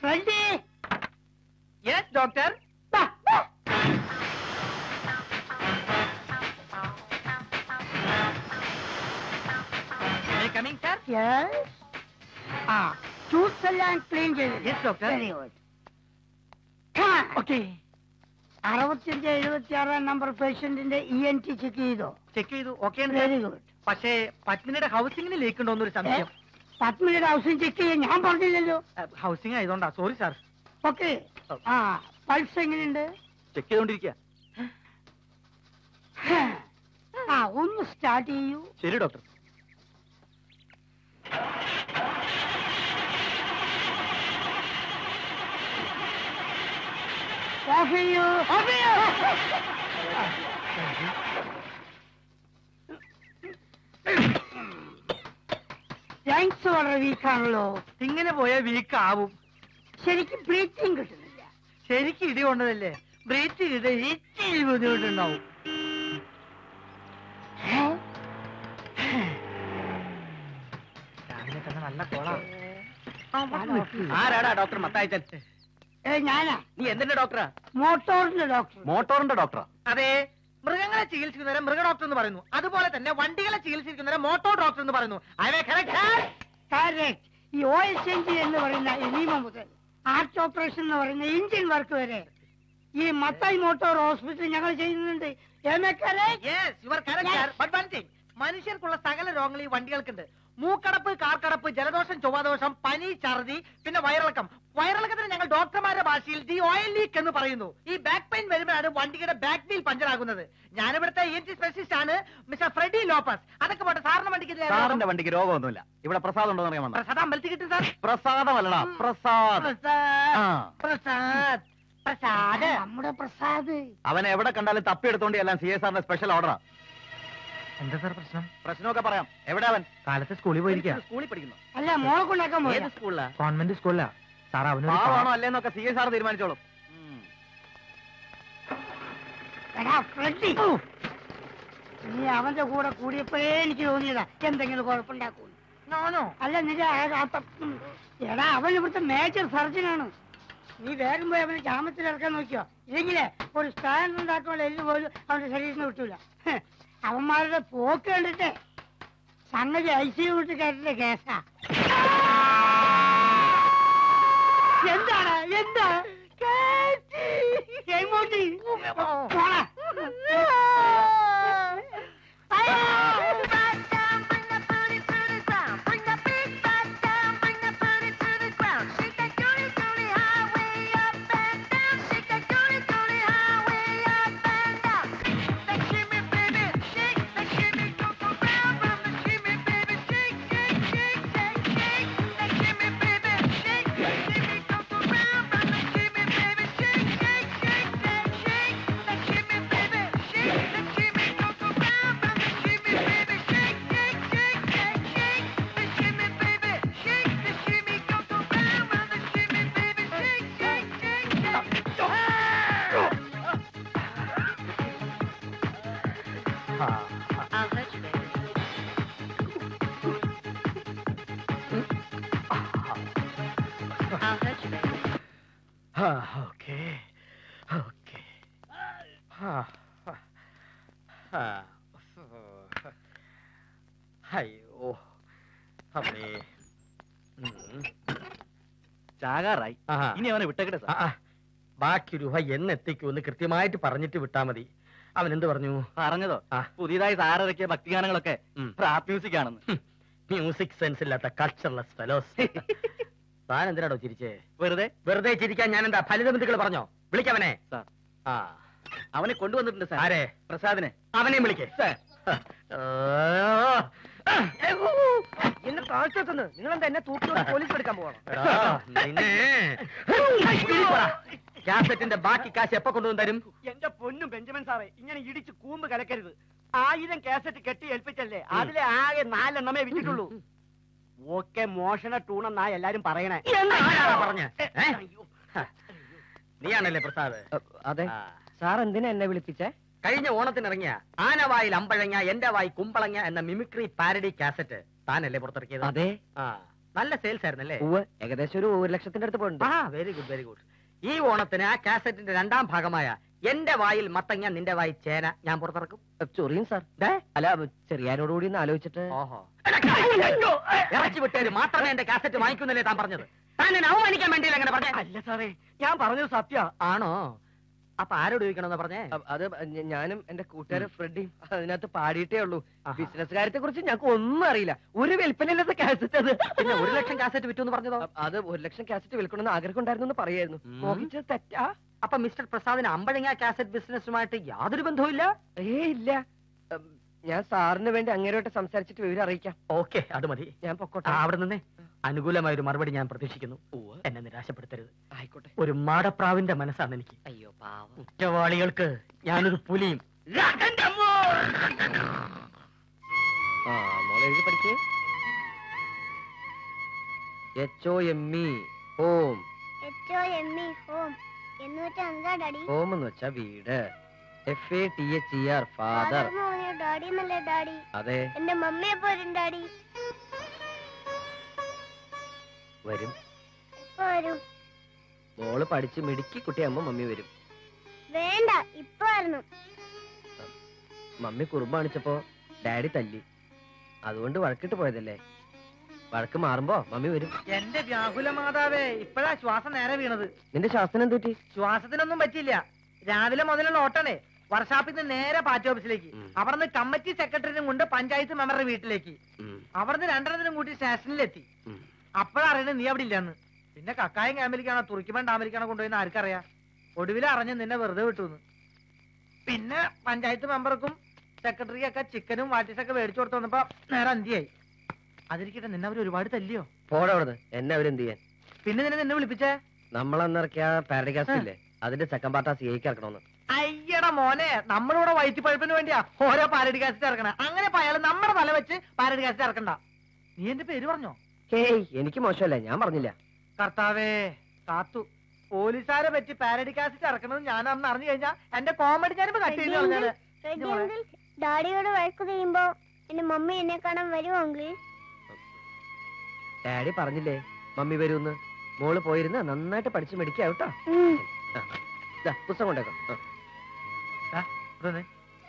ഫ്രണ്ടി yes doctor coming sir yes ആ tooth എല്ലാം clean ചെയ്തു yes doctor very good okay അറുപത്തിയഞ്ച് എഴുപത്തി ആറാം നമ്പർ പേഷ്യന്റിന്റെ ഇ എൻ ടി ചെക്ക് ചെയ്തോ ചെക്ക് ചെയ്തു ഓക്കെ വെരി ഗുഡ് പക്ഷേ പത്മിനിയുടെ ഹൗസിംഗിന് ലീക്ക് ഉണ്ടോ എന്നൊരു സംശയം പത്മിനിയുടെ ഹൗസിംഗ് ചെക്ക് ചെയ്യാൻ ഞാൻ പറഞ്ഞില്ലല്ലോ ഹൗസിംഗ് ആയതുകൊണ്ടാ സോറി സാർ ഓക്കെ ആ പൾസ് എങ്ങനെയുണ്ട് ചെക്ക് ചെയ്തോണ്ടിരിക്കുക ആ ഒന്ന് സ്റ്റാർട്ട് ചെയ്യൂ ശരി ഡോക്ടർ ഓഫ് ചെയ്യൂ ഓഫ് ചെയ്യൂ ലങ്സ് വളരെ വീക്കാണല്ലോ ഇങ്ങനെ പോയാൽ വീക്ക് ആവും ശരിക്കും ബ്രീത്തിങ് കിട്ടുന്നില്ല ശരിക്കും ഇടി കൊണ്ടതല്ലേ ബ്രീത്ത് ചെയ്ത് ഇച്ചിരി ബുദ്ധിമുട്ടുണ്ടാവും ഏ? രാവിലെ തന്നെ നല്ല കോളാ ആരാടാ ഡോക്ടർ മത്തായിച്ചൻ ഏ ഞാനാ നീ എന്തിന്റെ ഡോക്ടറാ മോട്ടോറിന്റെ ഡോക്ടർ മോട്ടോറിന്റെ ഡോക്ടറാ അതെ മൃഗങ്ങളെ ചികിത്സിക്കുന്നവരെ മൃഗ ഡോക്ടർ എന്ന് പറയുന്നു അതുപോലെ തന്നെ വണ്ടികളെ ചികിത്സിക്കുന്നവരെ മോട്ടോർ ഡോക്ടർ എന്ന് പറയുന്നു അവയെ correct? കറക്റ്റ് ഈ ഓയിൽ ചേഞ്ച് എന്ന് പറയുന്ന എനിമ മുതൽ ആർട്ട് ഓപ്പറേഷൻ എന്ന് പറയുന്ന എഞ്ചിൻ വർക്ക് വരെ ഈ മത്തായി മോട്ടോർ ഹോസ്പിറ്റൽ ഞങ്ങൾ ചെയ്യുന്നുണ്ട് Am I correct? Yes, you are correct, Yes. sir. But one thing, മനുഷ്യർക്കുള്ള സകല രോഗങ്ങൾ ഈ വണ്ടികൾക്കുണ്ട് മൂക്കടപ്പ് കാർക്കടപ്പ് ജലദോഷം ചൊവ്വാദോഷം പനി ഛർദി പിന്നെ വയറിളക്കം വയറിളക്കത്തിന് ഞങ്ങൾ ഡോക്ടർമാരുടെ ഭാഷയിൽ ദി ഓയിൽ ലീക്ക് എന്ന് പറയുന്നു ഈ ബാക്ക് പെയിൻ വരുമ്പോഴാണ് വണ്ടിയുടെ ബാക്ക് വീൽ പഞ്ചർ ആകുന്നത് ഞാനിവിടുത്തെ ഇ എൻ ടി സ്പെഷ്യലിസ്റ്റ് ആണ് മിസ്റ്റർ ഫ്രെഡി ലോപ്പസ് അതൊക്കെ പോട്ടെ സാറിന്റെ വണ്ടിക്ക് ഇത് ഏതാ സാറിന്റെ രോഗം? വണ്ടിക്ക് രോഗമൊന്നുമില്ല ഇവിടെ പ്രസാദം ഉണ്ടോ അറിയാൻ വന്ന പ്രസാദ് അമ്പലത്തിൽ കിട്ടും സാർ പ്രസാദമല്ലടാ പ്രസാദ് പ്രസാദ് ആ പ്രസാദ് പ്രസാദ് നമ്മുടെ പ്രസാദ് അവനെ എവിടെ കണ്ടാലും തപ്പിയെടുത്തോണ്ട് എല്ലാം സി എസ് ആറിന്റെ സ്പെഷ്യൽ ഓർഡറാ എന്താ സാർ പ്രശ്നം പ്രശ്നമൊക്കെ പറയാം എവിടെ അവൻ കാലത്ത് സ്കൂളിൽ പോയിരിക്കുക സ്കൂളിൽ പഠിക്കുന്നു അല്ല മോളെ കൊണ്ടാക്കാൻ ഏത് പോയത് സ്കൂളിലാ ഗവൺമെന്റ് സ്കൂളിലാ സാർ അവനൊരു പാവാണോ അല്ലേന്നൊക്കെ സി എസ് ആർ തീരുമാനിച്ചോളും ഉം. എടാ ഫ്രെഡി നീ അവന്റെ കൂടെ കൂടിയപ്പോഴേ എനിക്ക് തോന്നിയതാ എന്തെങ്കിലും കുഴപ്പമുണ്ടാക്കൂ ഞാനോ അല്ല നിന്റെ ആ- ആ പ- ഉം. എടാ അവൻ ഇവിടുത്തെ മേജർ സർജനാണ് നീ വേഗം പോയി അവനെ ജാമത്തിൽ ഇറക്കാൻ നോക്കിയോ ഇല്ലെങ്കിലേ ഒരു സ്റ്റാൻഡ് ഉണ്ടാക്കാനുള്ള എല്ല് പോലും അവന്റെ ശരീരത്തിന് കിട്ടൂല ഹ്. അവന്മാരുടെ പോക്ക് കണ്ടിട്ട് സംഗതി ഐ സി യു വിട്ട് കയറ്റുന്ന കേസാ എന്താണ് എന്താ എങ്ങോട്ട് പോടാ. ഓക്കെ ഓക്കെ അയ്യോ അമ്മേ ചാകാറായി ഇനി അവനെ വിട്ടേക്കട്ടെ ആ, ആ. ബാക്കി രൂപ എന്നെത്തിക്കൂന്ന് കൃത്യമായിട്ട് പറഞ്ഞിട്ട് വിട്ടാ മതി അവൻ എന്ത് പറഞ്ഞു പറഞ്ഞതോ ആ. പുതിയതായി സാറിറക്കിയ ഭക്തിഗാനങ്ങളൊക്കെ ഉം. റാപ്പ് മ്യൂസിക് ആണെന്ന് മ്യൂസിക് സെൻസ് ഇല്ലാത്ത കൾച്ചർലെസ് ഫെലോസ് താൻ എന്തിനാടോ ചിരിച്ചേ വെറുതെ വെറുതെ ചിരിക്കാൻ ഞാൻ എന്താ ഫലിത ബന്ധുക്കൾ പറഞ്ഞോ വിളിക്കവനെ സാർ. ആ അവനെ കൊണ്ടുവന്നിട്ടുണ്ട് സാർ ആരെ പ്രസാദിനെ അവനെയും വിളിക്കേ എന്നെ കാഴ്ചത്തുന്നു നിങ്ങൾ എന്താ എന്നെ തൂക്കിയോട് പോലീസ് എടുക്കാൻ പോകണം കാസറ്റിന്റെ ബാക്കി കാശ് എപ്പോ കൊണ്ടുവന്ന് തരും എന്റെ പൊന്നും ബെഞ്ചമിൻ സാറേ ഇങ്ങനെ ഇടിച്ച് കൂമ്പ് കലക്കരുത് ആയിരം കാസറ്റ് കെട്ടി ഏൽപ്പിച്ചല്ലേ അതിലെ ആകെ നാലെണ്ണമേ വിറ്റിട്ടുള്ളൂ ഓക്കെ മോഷണ ടൂണെന്നാ എല്ലാരും പറയണേ ആരാടാ പറഞ്ഞെ? ഏ? നീയാണല്ലേ പ്രസാദ് അതെ ആ. സാർ എന്തിനാ എന്നെ വിളിപ്പിച്ചേ കഴിഞ്ഞ ഓണത്തിനിറങ്ങിയ ആനവായിൽ അമ്പഴങ്ങ എന്റെ വായി കുമ്പളങ്ങ എന്ന മിമിക്രി പാരഡി കാസറ്റ് താനല്ലേ പുറത്തിറക്കിയത് അതെ ആ നല്ല സെയിൽസ് ആയിരുന്നല്ലേ ഏകദേശം ഒരു ഒരു ലക്ഷത്തിന്റെ അടുത്ത് പോയിട്ടുണ്ട് ആ വെരി ഗുഡ് വെരി ഗുഡ് ഈ ഓണത്തിന് ആ കാസറ്റിന്റെ രണ്ടാം ഭാഗമായ എന്റെ വായിൽ മത്തങ്ങ നിന്റെ വായി ചേന ഞാൻ പുറത്തിറക്കും ചൊറിയും സാർ ദേ, അല്ല ചെറിയാനോട് കൂടി ഒന്ന് ആലോചിച്ചിട്ട് ഓഹോ ഇറച്ചി വിട്ടേര് മാത്രമേ എന്റെ കാസറ്റ് വാങ്ങിക്കുന്നില്ലേ താൻ പറഞ്ഞത് താൻ എന്നെ അവമാനിക്കാൻ വേണ്ടിയില്ല അങ്ങനെ പറഞ്ഞേ അല്ല സാറേ ഞാൻ പറഞ്ഞത് സത്യ ആണോ അപ്പൊ ആരോട് ചോദിക്കണമെന്ന് പറഞ്ഞേ അത് ഞ- ഞാനും എന്റെ കൂട്ടുകാരൻ ഫ്രെഡിയും അതിനകത്ത് പാടിയിട്ടേ ഉള്ളൂ ആഹാ. ബിസിനസ് കാര്യത്തെ കുറിച്ച് ഞങ്ങൾക്ക് ഒന്നും അറിയില്ല ഒരു വിൽപ്പനയില്ലാത്ത കാസറ്റ് അത് പിന്നെ ഒരു ലക്ഷം കാസറ്റ് വിറ്റു എന്ന് പറഞ്ഞതോ അ- അത് ഒരു ലക്ഷം കാസറ്റ് വിൽക്കണമെന്ന് ആഗ്രഹം ഉണ്ടായിരുന്നു എന്ന് പറയായിരുന്നു ഉം. നോക്കിച്ചത് തെറ്റാ അപ്പൊ മിസ്റ്റർ പ്രസാദിന് അമ്പഴങ്ങ കാസറ്റ് ബിസിനസ്സുമായിട്ട് യാതൊരു ബന്ധവും ഇല്ല ഏ ഇല്ല ഉം, ഞാൻ സാറിന് വേണ്ടി അങ്ങേരോട്ട് സംസാരിച്ചിട്ട് വിവരം അറിയിക്കാം ഓക്കെ അത് മതി ഞാൻ പൊക്കോട്ടെ ആ, അവിടെ നിന്നേ അനുകൂലമായ ഒരു മറുപടി ഞാൻ പ്രതീക്ഷിക്കുന്നു എന്നെ നിരാശപ്പെടുത്തരുത് ആയിക്കോട്ടെ ഒരു മാടപ്രാവിന്റെ മനസ്സാണ് എനിക്ക് അയ്യോ പാവം കുറ്റവാളികൾക്ക് ഞാനൊരു പുലിയും ആ മോളെ എഴുതി പഠിക്കേ H O M E home H O M E home എന്ന് വെച്ചാൽ എന്താ ഡാഡി ഹോം എന്ന് വെച്ചാ വീട് F A T H E R father father പറഞ്ഞു ഡാഡി എന്നല്ലേ ഡാഡി അതെ എന്റെ മമ്മിയെ പോരും ഡാഡി വരും എപ്പോ വരും മോള് പഠിച്ച് മിടുക്കി കുട്ടിയാകുമ്പോ മമ്മി വരും വേണ്ട ഇപ്പൊ വരണം മമ്മി കുറുമ്പ് കാണിച്ചപ്പോ ഡാഡി തല്ലി അതുകൊണ്ട് വഴക്കിട്ട് പോയതല്ലേ വഴക്ക് മാറുമ്പോ മമ്മി വരും എന്റെ വ്യാകുല മാതാവേ ഇപ്പഴാ ശ്വാസം നേരെ വീണത് നിന്റെ ശാസ്ത്രം എന്തുറ്റി ശ്വാസത്തിനൊന്നും പറ്റിയില്ല രാവിലെ മുതലുള്ള ഓട്ടണേ വർഷാപ്പിൽ നിന്ന് നേരെ പാർട്ടി ഓഫീസിലേക്ക് ഉം. അവിടുന്ന് കമ്മിറ്റി സെക്രട്ടറിനും കൊണ്ട് പഞ്ചായത്ത് മെമ്പറുടെ വീട്ടിലേക്ക് അവിടുന്ന് രണ്ടെണ്ണത്തിനും കൂട്ടി സ്റ്റേഷനിലെത്തി അപ്പോഴറിയണേ നീ അവിടെ ഇല്ലെന്ന് പിന്നെ കക്കായം ക്യാമ്പിലേക്കാണോ തുറക്കുമ്പോൾ ഡാമിലേക്കാണോ കൊണ്ടുപോയി ആർക്കറിയാം ഒടുവിൽ അറിഞ്ഞ് നിന്നെ വെറുതെ വിട്ടുന്ന് പിന്നെ പഞ്ചായത്ത് മെമ്പർക്കും സെക്രട്ടറിക്കൊക്കെ ചിക്കനും വാട്ടിസൊക്കെ മേടിച്ചു കൊടുത്തു വന്നപ്പോ നേരെ അന്തിയായി അതിരിക്കട്ടെ നിന്നെ അവർ ഒരുപാട് തല്ലിയോ പോടവിടുന്ന് എന്നെ അവരെന്ത് ചെയ്യാൻ പിന്നെ നിന്നെ നിന്നെ വിളിപ്പിച്ചേ നമ്മളന്നിറക്കിയ പാരഡികാസ്റ്റ് ഇല്ലേ അതിന്റെ സെക്കൻഡ് പാർട്ട് ആ സി ഐക്ക് ഇറക്കണമെന്ന് അയ്യട മോനെ നമ്മളിവിടെ വയറ്റിപ്പഴുപ്പിന് വേണ്ടിയാ ഓരോ പാരഡി കാസറ്റ് ഇറക്കണേ അങ്ങനെ അയാൾ നമ്മുടെ തല വെച്ച് പാരഡി കാസറ്റ് ഇറക്കണ്ട നീ എന്റെ പേര് പറഞ്ഞോ ഹേയ് എനിക്ക് മോശമല്ലേ ഞാൻ പറഞ്ഞില്ല കർത്താവേ കാത്തു പോലീസുകാരെ പറ്റി പാരഡി കാസറ്റ് ഇറക്കണമെന്ന് ഞാൻ അന്ന് അറിഞ്ഞു കഴിഞ്ഞാ എന്റെ കോമഡി ഞാനിപ്പോ കട്ട് ചെയ്ത് കളഞ്ഞാല് റെഡി മോളെ. അങ്കിൾ ഡാഡിയോട് വഴക്ക് ചെയ്യുമ്പോ എന്റെ മമ്മി എന്നെ കാണാൻ വരുമോ അങ്കിൾ ഡാഡി പറഞ്ഞില്ലേ മമ്മി വരൂന്ന് മോള് പോയിരുന്ന് നന്നായിട്ട് പഠിച്ച് മെഡിക്കാവട്ടോ ഉം. പുസ്തകം കൊണ്ടേക്കാം ആ. ഇതൊന്ന്.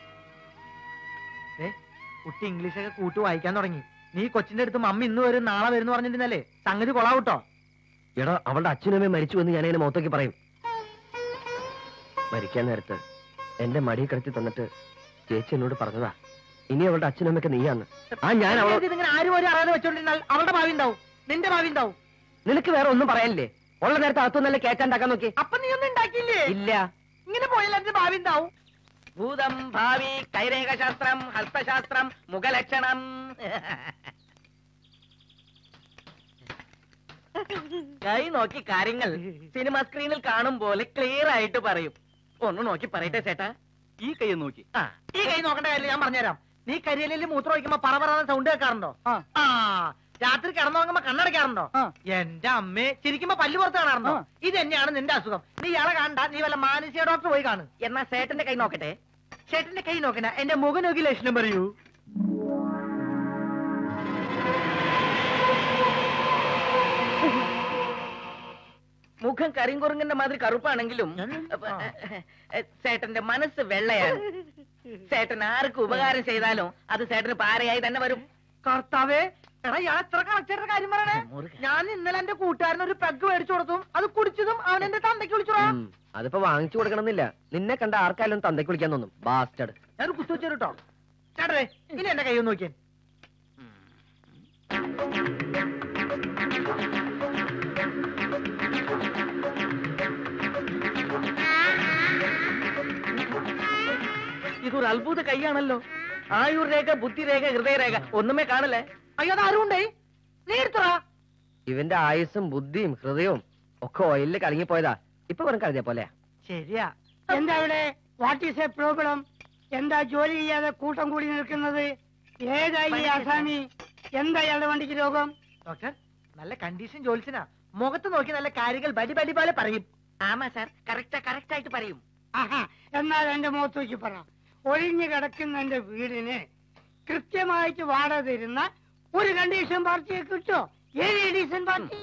ദേ, കുട്ടി ഇംഗ്ലീഷൊക്കെ കൂട്ടി വായിക്കാൻ തുടങ്ങി നീ കൊച്ചിന്റെ അടുത്ത് മമ്മി ഇന്ന് വരും നാളെ വരും പറഞ്ഞിട്ടുണ്ടല്ലേ സംഗതി കൊളാവൂട്ടോ എടാ അവളുടെ അച്ഛനും അമ്മയും മരിച്ചു എന്ന് ഞാൻ അതിനെ മുഖത്തേക്ക് പറയും മരിക്കാൻ നേരത്ത് എന്റെ മടി കിടത്തി തന്നിട്ട് ചേച്ചി എന്നോട് പറഞ്ഞതാ ഇനി അവളുടെ അച്ഛനും അമ്മയൊക്കെ നീയാന്ന് ആ ഞാൻ അവളെ ഇങ്ങനെ ആരും ഒരു അറിയാതെ വെച്ചോണ്ടിരുന്നാൽ അവളുടെ ഭാവി ഉണ്ടാവും നിന്റെ ഭാവി ഉണ്ടാവും നിനക്ക് വേറെ ഒന്നും പറയാനില്ലേ ഉള്ള നേരത്തെ അകത്തുനിന്നല്ലേ കേറ്റാണ്ടാക്കാൻ നോക്കി അപ്പൊ നീ ഒന്നും ഉണ്ടാക്കിയില്ലേ ഇല്ല ഇങ്ങനെ പോയാൽ എന്റെ ഭാവി ഉണ്ടാവും ഭൂതം ഭാവി കൈരേഖശാസ്ത്രം ഹസ്തശാസ്ത്രം മുഖലക്ഷണം കൈ നോക്കി കാര്യങ്ങൾ സിനിമ സ്ക്രീനിൽ കാണും പോലെ ക്ലിയർ ആയിട്ട് പറയും ഒന്ന് നോക്കി പറയട്ടെ ചേട്ടാ ഈ കൈ നോക്കി ആ, ഈ കൈ നോക്കേണ്ട കാര്യം ഞാൻ പറഞ്ഞുതരാം നീ കരിയലിൽ മൂത്രം ഒഴിക്കുമ്പോ പറ പറ സൗണ്ട് കേൾക്കാറുണ്ടോ ആ രാത്രി കിടന്നുറങ്ങുമ്പോ കണ്ണടയ്ക്കാറുണ്ടോ എന്റെ അമ്മേ ചിരിക്കുമ്പോ പല്ല് പുറത്ത് കാണാറുണ്ടോ ഇത് തന്നെയാണ് നിന്റെ അസുഖം നീ ഇയാളെ കാണണ്ട നീ വല്ല മാനസിക ഡോക്ടർ പോയി കാണു എന്നാ ചേട്ടന്റെ കൈ നോക്കട്ടെ ചേട്ടന്റെ കൈ നോക്കണ്ട എന്റെ മുഖം നോക്കി ലക്ഷണം പറയൂ മുഖം കരിങ്കുറുങ്ങിന്റെ മാതിരി കറുപ്പാണെങ്കിലും അപ്പൊ, ഏ, ചേട്ടന്റെ മനസ്സ് വെള്ളയാണ് ചേട്ടൻ ആർക്ക് ഉപകാരം ചെയ്താലും അത് ചേട്ടന് പാരയായി തന്നെ വരും കർത്താവേ എടാ ഇയാൾ എത്ര കറക്റ്റായിട്ട് കാര്യം പറയണേ ഞാൻ ഇന്നലെ എന്റെ കൂട്ടുകാരൻ ഒരു പെഗ് മേടിച്ചു കൊടുത്തും അത് കുടിച്ചതും അവൻ എന്റെ തന്തയ്ക്ക് വിളിച്ചോടാ ഉം, അതിപ്പോ വാങ്ങിച്ചു കൊടുക്കണമെന്നില്ല നിന്നെ കണ്ട ആർക്കായാലും തന്തയ്ക്ക് വിളിക്കാൻ തോന്നും ബാസ്റ്റഡ് ഞാൻ കുത്തു വെച്ചു കേട്ടോ ചേട്ടേ ഇനി എന്റെ കൈ ഒന്ന് നോക്കിയേ ഇതൊരു അത്ഭുത കൈയാണല്ലോ ആയുർ രേഖ ബുദ്ധിരേഖ ഹൃദയരേഖ ഒന്നുമേ കാണല്ലേ അയ്യോ അത് ആരും ഉണ്ടേ നീ എടുത്തറാ ഇവന്റെ ആയുസ്സും ബുദ്ധിയും ഹൃദയവും ഒക്കെ ഓയിലിൽ കലങ്ങിപ്പോയതാ ഇപ്പൊ വെറും കരുതിയ പോലെ ശരിയാ എന്താ ഇവിടെ വാട്ട് ഈസ് എ പ്രോബ്ലം എന്താ ജോലി ചെയ്യാതെ കൂട്ടം കൂടി നിൽക്കുന്നത് ഏതാ ഈ ആസാമി എന്താ ഇയാളുടെ വണ്ടിക്ക് രോഗം ഡോക്ടർ നല്ല കണ്ടീഷൻ ജോലിസിനാ മുഖത്ത് നോക്കി നല്ല കാര്യങ്ങൾ ബടി ബടി പോലെ പറയും ആമാ സാർ കറക്റ്റാ കറക്റ്റ് ആയിട്ട് പറയും ആഹാ എന്നാൽ എന്റെ മുഖത്ത് നോക്കി പറ ഒഴിഞ്ഞു കിടക്കുന്ന എന്റെ വീടിന് കൃത്യമായിട്ട് വാടക തരുന്ന ഒരു കണ്ടീഷൻ പാർട്ടിയെ കിട്ടോ ഏത് എഡീസൺ പാർട്ടി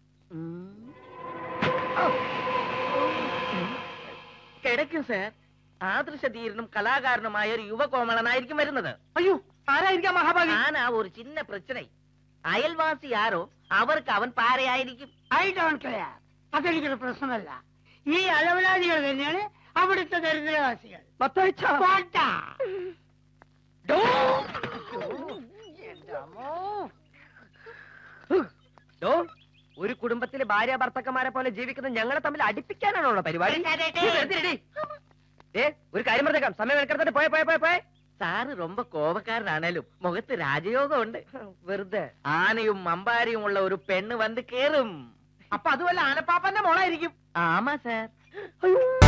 കിടക്കും സാർ ആദർശധീരനും കലാകാരനുമായ ഒരു യുവകോമളനായിരിക്കും വരുന്നത് അയ്യോ ആരായിരിക്കാം മഹാഭാവി ആനാ ഒരു ചിന്ന പ്രശ്ന അയൽവാസി ആരോ അവർക്ക് അവൻ പാരയായിരിക്കും ഐ ഡോണ്ട് കെയർ അതെനിക്കൊരു പ്രശ്നമല്ല ഈ അലവലാദികൾ തന്നെയാണ് അവിടുത്തെ ദരിദ്രവാസികൾ പോട്ടാ. ഡോ, ഒരു കുടുംബത്തിലെ ഭാര്യ ഭർത്തക്കന്മാരെ പോലെ ജീവിക്കുന്ന ഞങ്ങളെ തമ്മിൽ അടുപ്പിക്കാനാണോ പരിപാടി നീ വെറുതെ ഇരി. ഏ ഒരു കാര്യം പറഞ്ഞേക്കാം സമയം എടുക്കട്ടെ പോയ പോയ പോയ പോയ സാറ് ரொம்ப കോപക്കാരനാണേലും മുഖത്ത് രാജയോഗം ഉണ്ട് വെറുതെ ആനയും അമ്പാരിയും ഉള്ള ഒരു പെണ്ണ് വന്ന് കേറും അപ്പൊ അതുമല്ല ആനപ്പാപ്പന്റെ മോളായിരിക്കും ആമാ സാർ അയ്യോ